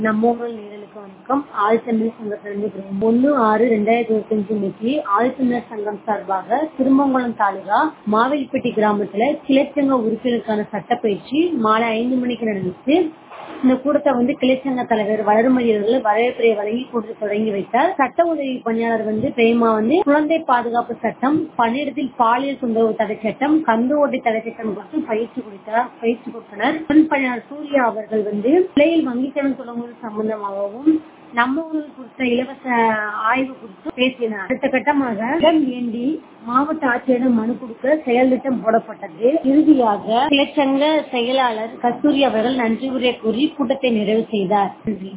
நம்ம ஊரில் நேயர்களுக்கு வணக்கம் ஆழ்த்தமிழ் சங்கத்திலிருந்து ஒன்னு ஆறு ரெண்டாயிரத்தி இருபத்தி அஞ்சு இன்னைக்கு ஆழ்த்தமிழர் சங்கம் சார்பாக திருமங்கலம் தாலுகா மாவேலிப்பட்டி கிராமத்துல கிளைச்சங்க உறுப்பினருக்கான சட்டப்பயிற்சி மாலை ஐந்து மணிக்கு நடந்துச்சு இந்த கூட்டத்தை வந்து கிளைச்சங்க தலைவர் வளர்மதி அவர்கள் வரவேற்புரை வழங்கி கூட்டத்தை தொடங்கி வைத்தார் சட்ட உதவி பணியாளர் வந்து பிரேமா வந்து குழந்தை பாதுகாப்பு சட்டம் பணியிடத்தில் பாலியல் தொந்தரவு தடை சட்டம் கந்து ஓட்டை தடை சட்டம் குறித்து பயிற்சி கொடுத்தார் பயிற்சி கொடுத்தனர் பெண் பணியாளர் சூர்யா அவர்கள் வந்து பிள்ளையில் வங்கிக் கடன் தொடங்குவது சம்பந்தமாகவும் நம்ம ஊரில் குறித்த இலவச ஆய்வு குறித்து பேசினார் அடுத்த கட்டமாக இடம் வேண்டி மாவட்ட ஆட்சியரிடம் மனு கொடுக்க செயல் திட்டம் போடப்பட்டது இறுதியாக கிளைச்சங்க செயலாளர் கஸ்தூரி அவர்கள் நன்றி உரை கூறி கூட்டத்தை நிறைவு செய்தார் நன்றி